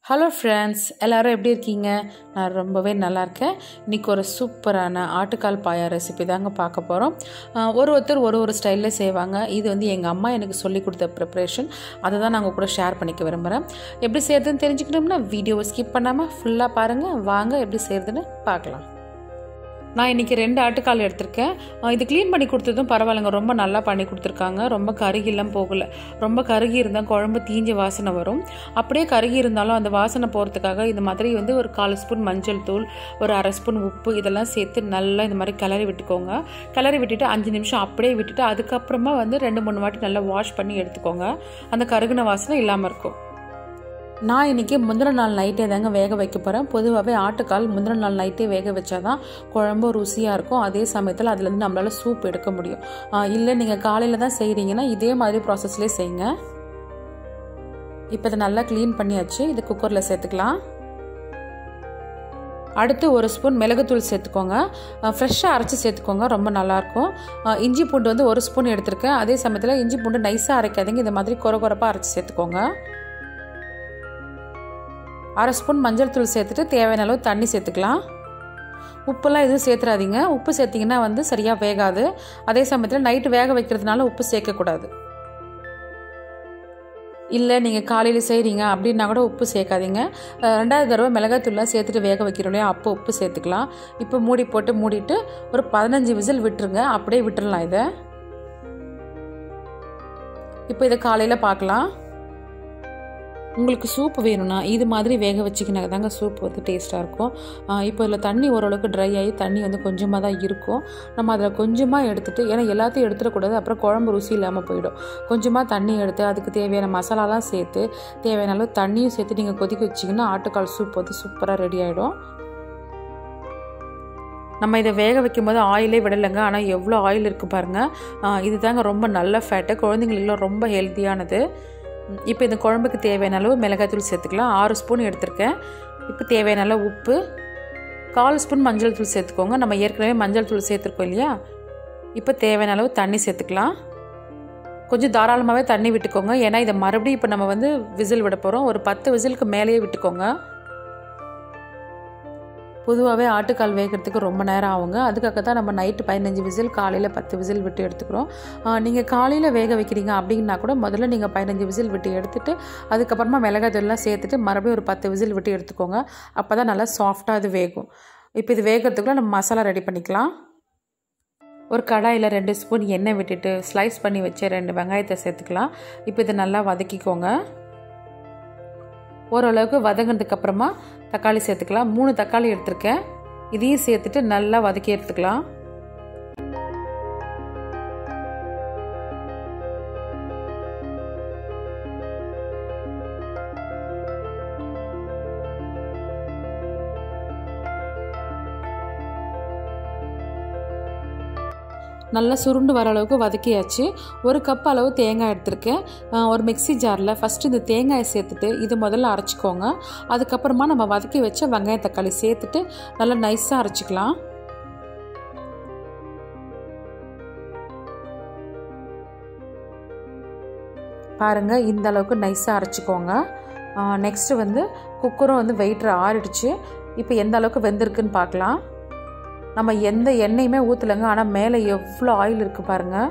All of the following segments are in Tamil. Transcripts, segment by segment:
ஹலோ ஃப்ரெண்ட்ஸ் எல்லாரும் எப்படி இருக்கீங்க நான் ரொம்பவே நல்லா இருக்கேன் இன்றைக்கி ஒரு சூப்பரான ஆட்டுக்கால் பாயா ரெசிபி தாங்க பார்க்க போகிறோம் ஒரு ஒருத்தர் ஒரு ஒரு ஸ்டைலில் செய்வாங்க இது வந்து எங்கள் அம்மா எனக்கு சொல்லி கொடுத்த ப்ரிப்ரேஷன் அதை தான் நாங்கள் கூட ஷேர் பண்ணிக்க விரும்புகிறேன் எப்படி செய்கிறதுன்னு தெரிஞ்சுக்கணும்னா வீடியோவை ஸ்கிப் பண்ணாமல் ஃபுல்லாக பாருங்கள் வாங்க எப்படி செய்கிறதுன்னு பார்க்கலாம் நான் இன்றைக்கி ரெண்டு ஆட்டுக்கால் எடுத்திருக்கேன் இது க்ளீன் பண்ணி கொடுத்ததும் பரவாயில்லைங்க ரொம்ப நல்லா பண்ணி கொடுத்துருக்காங்க ரொம்ப கருகிலாம் போகலை ரொம்ப கருகி இருந்தால் குழம்பு தீஞ்ச வாசனை வரும் அப்படியே கருகி இருந்தாலும் அந்த வாசனை போகிறதுக்காக இந்த மாதிரி வந்து ஒரு கால் ஸ்பூன் மஞ்சள் தூள் ஒரு அரை ஸ்பூன் உப்பு இதெல்லாம் சேர்த்து நல்லா இந்த மாதிரி கிளறி விட்டுக்கோங்க கிளறி விட்டுட்டு அஞ்சு நிமிஷம் அப்படியே விட்டுட்டு அதுக்கப்புறமா வந்து ரெண்டு மூணு வாட்டி நல்லா வாஷ் பண்ணி எடுத்துக்கோங்க அந்த கருகின வாசனை இல்லாமல் இருக்கும் நான் இன்றைக்கி முந்தின நாள் நைட்டே தாங்க வேக வைக்க போகிறேன் பொதுவாகவே ஆட்டுக்கால் முந்தின நாள் நைட்டே வேக வச்சா தான் குழம்பு ருசியாக இருக்கும் அதே சமயத்தில் அதுலேருந்து நம்மளால் சூப் எடுக்க முடியும் இல்லை நீங்கள் காலையில் தான் செய்கிறீங்கன்னா இதே மாதிரி ப்ராசஸ்லேயே செய்யுங்க இப்போ இதை நல்லா க்ளீன் பண்ணியாச்சு இது குக்கரில் சேர்த்துக்கலாம் அடுத்து ஒரு ஸ்பூன் மிளகுத்தூள் சேர்த்துக்கோங்க ஃப்ரெஷ்ஷாக அரைச்சி சேர்த்துக்கோங்க ரொம்ப நல்லாயிருக்கும் இஞ்சி பூண்டு வந்து ஒரு ஸ்பூன் எடுத்திருக்கேன் அதே சமயத்தில் இஞ்சி பூண்டு நைஸாக அரைக்காதீங்க இந்த மாதிரி குறை குறைப்பாக அரைச்சி சேர்த்துக்கோங்க அரை ஸ்பூன் மஞ்சள் தூள் சேர்த்துட்டு தேவையான அளவு தண்ணி சேர்த்துக்கலாம் உப்புலாம் எதுவும் சேர்த்துறாதீங்க உப்பு சேர்த்திங்கன்னா வந்து சரியாக வேகாது அதே சமயத்தில் நைட்டு வேக வைக்கிறதுனால உப்பு சேர்க்கக்கூடாது இல்லை நீங்கள் காலையில் செய்கிறீங்க அப்படின்னா கூட உப்பு சேர்க்காதீங்க ரெண்டாவது தடவை மிளகாத்தூள்லாம் சேர்த்துட்டு வேக வைக்கிறோம் இல்லையா அப்போ உப்பு சேர்த்துக்கலாம் இப்போ மூடி போட்டு மூடிட்டு ஒரு பதினஞ்சு விசில் விட்டுருங்க அப்படியே விட்டுடலாம் இதை இப்போ இதை காலையில் பார்க்கலாம் உங்களுக்கு சூப் வேணும்னா இது மாதிரி வேக வச்சிக்கினா தாங்க சூப் வந்து டேஸ்ட்டாக இருக்கும் இப்போ இதில் தண்ணி ஓரளவுக்கு ட்ரை ஆகி தண்ணி வந்து கொஞ்சமாக தான் இருக்கும் நம்ம அதில் கொஞ்சமாக எடுத்துகிட்டு ஏன்னா எல்லாத்தையும் எடுத்துடக்கூடாது அப்புறம் குழம்பு ருசி இல்லாமல் போயிடும் கொஞ்சமாக தண்ணி எடுத்து அதுக்கு தேவையான மசாலாலாம் சேர்த்து தேவையான அளவு தண்ணியும் சேர்த்து நீங்கள் கொதிக்க வச்சிங்கன்னா ஆட்டுக்கால் சூப் வந்து சூப்பராக ரெடி ஆகிடும் நம்ம இதை வேக வைக்கும்போது ஆயிலே விடலைங்க ஆனால் எவ்வளோ ஆயில் இருக்குது பாருங்கள் இது தாங்க ரொம்ப நல்ல ஃபேட்டு குழந்தைங்களுக்குலாம் ரொம்ப ஹெல்த்தியானது இப்போ இந்த குழம்புக்கு தேவையான அளவு மிளகாய்த்தூள் சேர்த்துக்கலாம் ஆறு ஸ்பூன் எடுத்திருக்கேன் இப்போ தேவையான அளவு உப்பு கால் ஸ்பூன் மஞ்சள் தூள் சேர்த்துக்கோங்க நம்ம ஏற்கனவே மஞ்சள் தூள் சேர்த்துருக்கோம் இல்லையா இப்போ தேவையான அளவு தண்ணி சேர்த்துக்கலாம் கொஞ்சம் தாராளமாகவே தண்ணி விட்டுக்கோங்க ஏன்னா இதை மறுபடியும் இப்போ நம்ம வந்து விசில் விட போகிறோம் ஒரு பத்து விசிலுக்கு மேலேயே விட்டுக்கோங்க பொதுவாகவே ஆட்டுக்கால் வேகிறதுக்கு ரொம்ப நேரம் ஆகுங்க அதுக்காக தான் நம்ம நைட்டு பதினஞ்சு விசில் காலையில் பத்து விசில் விட்டு எடுத்துக்கிறோம் நீங்கள் காலையில் வேக வைக்கிறீங்க அப்படின்னா கூட முதல்ல நீங்கள் பதினஞ்சு விசில் விட்டு எடுத்துட்டு அதுக்கப்புறமா மிளகாத்தூள்லாம் சேர்த்துட்டு மறுபடியும் ஒரு பத்து விசில் விட்டு எடுத்துக்கோங்க அப்போ தான் நல்லா சாஃப்டாக அது வேகும் இப்போ இது வேகிறதுக்குள்ள நம்ம மசாலா ரெடி பண்ணிக்கலாம் ஒரு கடாயில் ரெண்டு ஸ்பூன் எண்ணெய் விட்டுட்டு ஸ்லைஸ் பண்ணி வச்ச ரெண்டு வெங்காயத்தை சேர்த்துக்கலாம் இப்போ இதை நல்லா வதக்கிக்கோங்க ஓரளவுக்கு வதங்கினதுக்கு அப்புறமா தக்காளி சேர்த்துக்கலாம் மூணு தக்காளி எடுத்திருக்கேன் இதையும் சேர்த்துட்டு நல்லா வதக்கி எடுத்துக்கலாம் நல்லா சுருண்டு வர அளவுக்கு வதக்கியாச்சு ஒரு கப் அளவு தேங்காய் எடுத்திருக்கேன் ஒரு மிக்சி ஜாரில் ஃபஸ்ட்டு இந்த தேங்காயை சேர்த்துட்டு இது முதல்ல அரைச்சிக்கோங்க அதுக்கப்புறமா நம்ம வதக்கி வச்ச வெங்காய தக்காளி சேர்த்துட்டு நல்லா நைஸாக அரைச்சிக்கலாம் பாருங்கள் இந்த அளவுக்கு நைஸாக அரைச்சிக்கோங்க நெக்ஸ்ட்டு வந்து குக்கரும் வந்து வெயிட்ரு ஆறிடுச்சு இப்போ எந்த அளவுக்கு வெந்திருக்குன்னு பார்க்கலாம் நம்ம எந்த எண்ணெயுமே ஊற்றலைங்க ஆனால் மேலே எவ்வளோ ஆயில் இருக்குது பாருங்கள்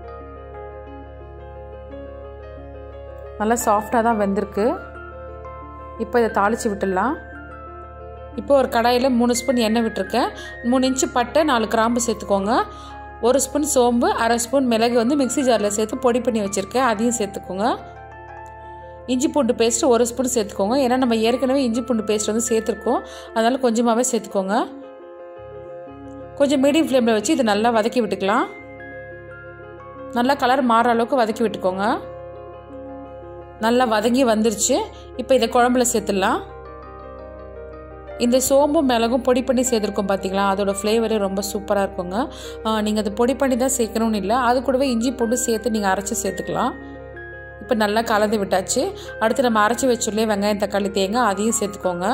நல்லா சாஃப்டாக தான் வெந்திருக்கு இப்போ இதை தாளித்து விட்டுடலாம் இப்போ ஒரு கடாயில் மூணு ஸ்பூன் எண்ணெய் விட்டுருக்கேன் மூணு இன்ச்சு பட்டை நாலு கிராம்பு சேர்த்துக்கோங்க ஒரு ஸ்பூன் சோம்பு அரை ஸ்பூன் மிளகு வந்து மிக்சி ஜாரில் சேர்த்து பொடி பண்ணி வச்சுருக்கேன் அதையும் சேர்த்துக்கோங்க இஞ்சி பூண்டு பேஸ்ட்டு ஒரு ஸ்பூன் சேர்த்துக்கோங்க ஏன்னா நம்ம ஏற்கனவே இஞ்சி பூண்டு பேஸ்ட் வந்து சேர்த்துருக்கோம் அதனால் கொஞ்சமாகவே சேர்த்துக்கோங்க கொஞ்சம் மீடியம் ஃப்ளேமில் வச்சு இதை நல்லா வதக்கி விட்டுக்கலாம் நல்லா கலர் மாற அளவுக்கு வதக்கி விட்டுக்கோங்க நல்லா வதங்கி வந்துருச்சு இப்போ இதை குழம்புல சேர்த்துடலாம் இந்த சோம்பும் மிளகும் பொடி பண்ணி சேர்த்துருக்கோம் பார்த்தீங்களா அதோட ஃப்ளேவரே ரொம்ப சூப்பராக இருக்குங்க நீங்கள் அதை பொடி பண்ணி தான் சேர்க்கணும்னு இல்லை அது கூடவே இஞ்சி பூண்டு சேர்த்து நீங்கள் அரைச்சி சேர்த்துக்கலாம் இப்போ நல்லா கலந்து விட்டாச்சு அடுத்து நம்ம அரைச்சி வச்சுள்ளே வெங்காயம் தக்காளி தேங்காய் அதையும் சேர்த்துக்கோங்க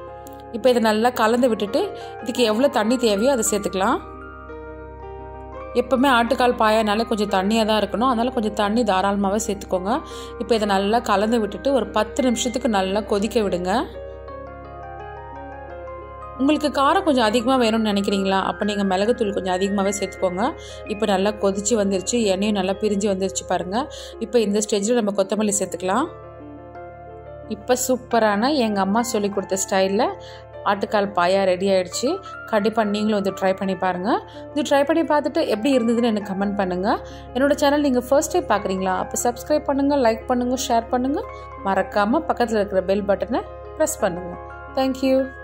இப்போ இதை நல்லா கலந்து விட்டுட்டு இதுக்கு எவ்வளோ தண்ணி தேவையோ அதை சேர்த்துக்கலாம் எப்போவுமே ஆட்டுக்கால் பாயானாலே கொஞ்சம் தண்ணியாக தான் இருக்கணும் அதனால் கொஞ்சம் தண்ணி தாராளமாகவே சேர்த்துக்கோங்க இப்போ இதை நல்லா கலந்து விட்டுட்டு ஒரு பத்து நிமிஷத்துக்கு நல்லா கொதிக்க விடுங்க உங்களுக்கு காரம் கொஞ்சம் அதிகமாக வேணும்னு நினைக்கிறீங்களா அப்போ நீங்கள் மிளகுத்தூள் கொஞ்சம் அதிகமாகவே சேர்த்துக்கோங்க இப்போ நல்லா கொதிச்சு வந்துருச்சு எண்ணெயும் நல்லா பிரிஞ்சு வந்துருச்சு பாருங்கள் இப்போ இந்த ஸ்டேஜில் நம்ம கொத்தமல்லி சேர்த்துக்கலாம் இப்போ சூப்பரான எங்கள் அம்மா சொல்லி கொடுத்த ஸ்டைலில் ஆட்டுக்கால் பாயா ரெடி ஆகிடுச்சு கண்டிப்பாக நீங்களும் வந்து ட்ரை பண்ணி பாருங்கள் இது ட்ரை பண்ணி பார்த்துட்டு எப்படி இருந்ததுன்னு எனக்கு கமெண்ட் பண்ணுங்கள் என்னோடய சேனல் நீங்கள் ஃபர்ஸ்ட் டைம் பார்க்குறீங்களா அப்போ சப்ஸ்கிரைப் பண்ணுங்கள் லைக் பண்ணுங்கள் ஷேர் பண்ணுங்கள் மறக்காமல் பக்கத்தில் இருக்கிற பெல் பட்டனை ப்ரெஸ் பண்ணுங்கள் தேங்க்யூ